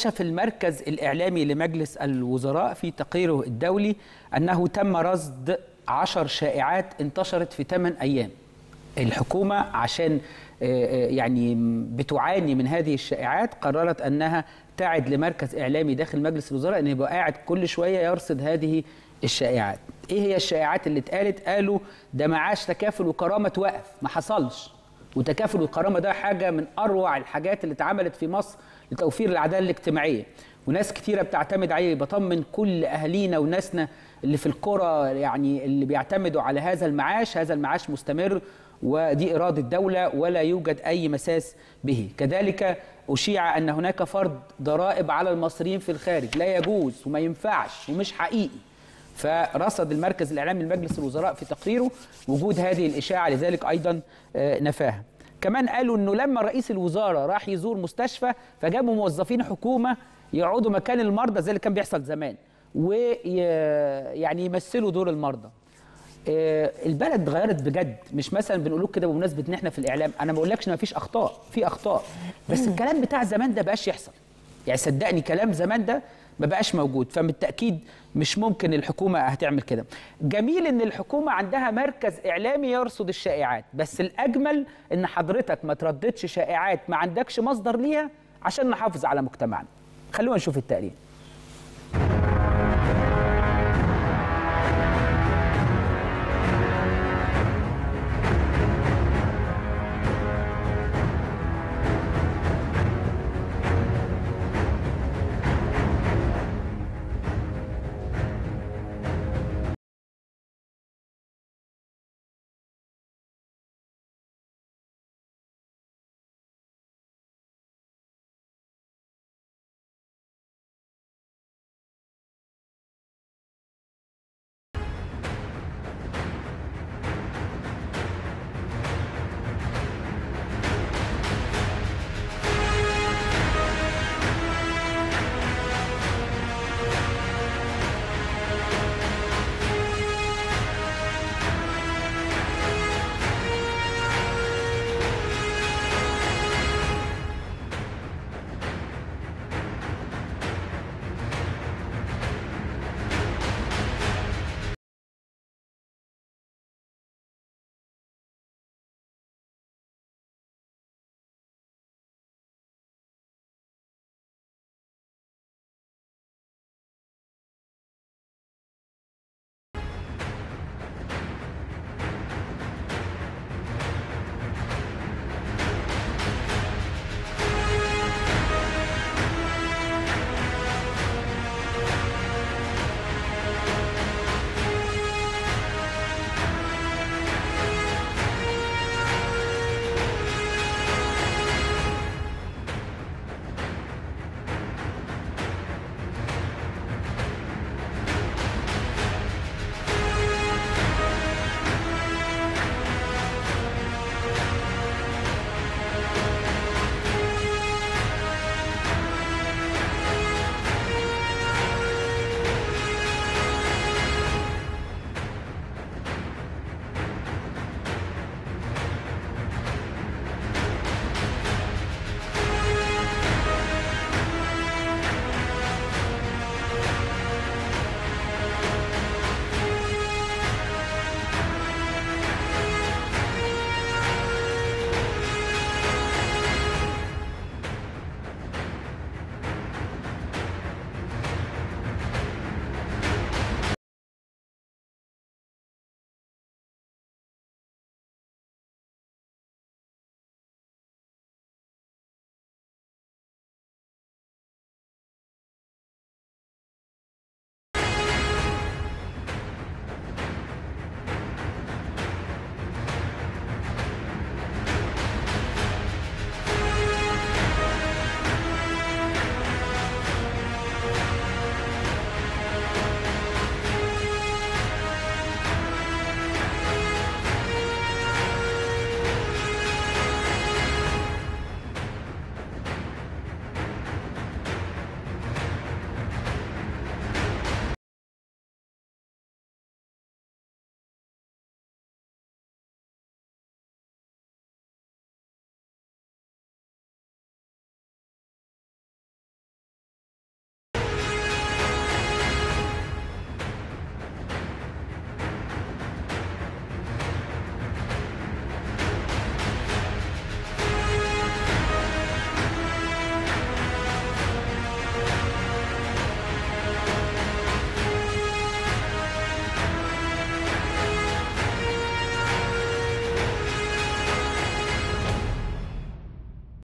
كشف المركز الإعلامي لمجلس الوزراء في تقريره الدولي أنه تم رصد عشر شائعات انتشرت في 8 أيام الحكومة عشان يعني بتعاني من هذه الشائعات قررت أنها تعد لمركز إعلامي داخل مجلس الوزراء أن يبقى قاعد كل شوية يرصد هذه الشائعات إيه هي الشائعات اللي اتقالت قالوا ده معاش تكافل وكرامة توقف ما حصلش وتكافل والكرامة ده حاجة من أروع الحاجات اللي اتعملت في مصر لتوفير العدالة الاجتماعية وناس كتيرة بتعتمد عليه بطمن كل أهالينا وناسنا اللي في القرى يعني اللي بيعتمدوا على هذا المعاش هذا المعاش مستمر ودي إرادة الدولة ولا يوجد أي مساس به كذلك أشيع أن هناك فرض ضرائب على المصريين في الخارج لا يجوز وما ينفعش ومش حقيقي فرصد المركز الإعلامي لمجلس الوزراء في تقريره وجود هذه الإشاعة لذلك أيضا نفاها كمان قالوا أنه لما رئيس الوزارة راح يزور مستشفى فجابوا موظفين حكومة يقعدوا مكان المرضى زي اللي كان بيحصل زمان ويعني يمثلوا دور المرضى البلد اتغيرت بجد مش مثلا بنقول كده بمناسبه ان احنا في الاعلام انا ما بقولكش ان مفيش اخطاء في اخطاء بس الكلام بتاع زمان ده بقاش يحصل يعني صدقني كلام زمان ده ما بقاش موجود فبالتاكيد مش ممكن الحكومه هتعمل كده جميل ان الحكومه عندها مركز اعلامي يرصد الشائعات بس الاجمل ان حضرتك ما ترددش شائعات ما عندكش مصدر ليها عشان نحافظ على مجتمعنا خلونا نشوف التقرير